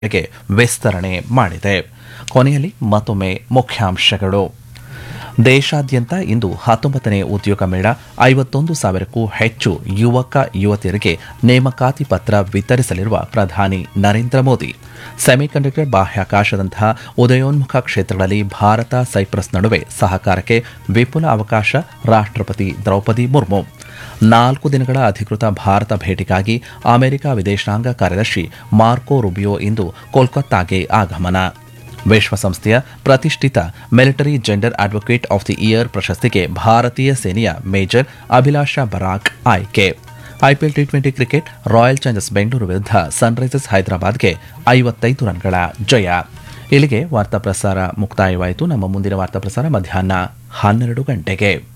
ಗೆ ವಿಸ್ತರಣೆ ಮಾಡಿದೆ ಕೊನೆಯಲ್ಲಿ ಮತ್ತೊಮ್ಮೆ ಮುಖ್ಯಾಂಶಗಳು ದೇಶಾದ್ಯಂತ ಇಂದು ಹತ್ತೊಂಬತ್ತನೇ ಉದ್ಯೋಗ ಮೇಳ ಐವತ್ತೊಂದು ಸಾವಿರಕ್ಕೂ ಹೆಚ್ಚು ಯುವಕ ಯುವತಿಯರಿಗೆ ನೇಮಕಾತಿ ಪತ್ರ ವಿತರಿಸಲಿರುವ ಪ್ರಧಾನಿ ನರೇಂದ್ರ ಮೋದಿ ಸೆಮಿಕಂಡಕ್ಟರ್ ಬಾಹ್ಯಾಕಾಶದಂತಹ ಉದಯೋನ್ಮುಖ ಕ್ಷೇತ್ರಗಳಲ್ಲಿ ಭಾರತ ಸೈಪ್ರಸ್ ನಡುವೆ ಸಹಕಾರಕ್ಕೆ ವಿಪುಲ ಅವಕಾಶ ರಾಷ್ಟ್ರಪತಿ ದ್ರೌಪದಿ ಮುರ್ಮು ನಾಲ್ಕು ದಿನಗಳ ಅಧಿಕೃತ ಭಾರತ ಭೇಟಿಗಾಗಿ ಅಮೆರಿಕ ವಿದೇಶಾಂಗ ಕಾರ್ಯದರ್ಶಿ ಮಾರ್ಕೋ ರುಬಿಯೋ ಇಂದು ಕೋಲ್ಕತ್ತಾಗೆ ಆಗಮನ ವಿಶ್ವಸಂಸ್ಥೆಯ ಪ್ರತಿಷ್ಠಿತ military gender advocate of the year ಪ್ರಶಸ್ತಿಗೆ ಭಾರತೀಯ ಸೇನೆಯ ಮೇಜರ್ ಅಭಿಲಾಷಾ ಬರಾಕ್ ಆಯ್ಕೆ IPL T twenty cricket Royal Challengers Bengaluru ವಿರುದ್ಧ ಸನ್ರೈಸರ್ಸ್ ಹೈದರಾಬಾದ್ಗೆ ಐವತ್ತೈದು ರನ್ಗಳ ಜಯ ಇಲ್ಲಿಗೆ ವಾರ್ತಾ ಪ್ರಸಾರ ಮುಕ್ತಾಯವಾಯಿತು ನಮ್ಮ ಮುಂದಿನ ವಾರ್ತಾ ಪ್ರಸಾರ ಮಧ್ಯಾಹ್ನ ಹನ್ನೆರಡು ಗಂಟೆಗೆ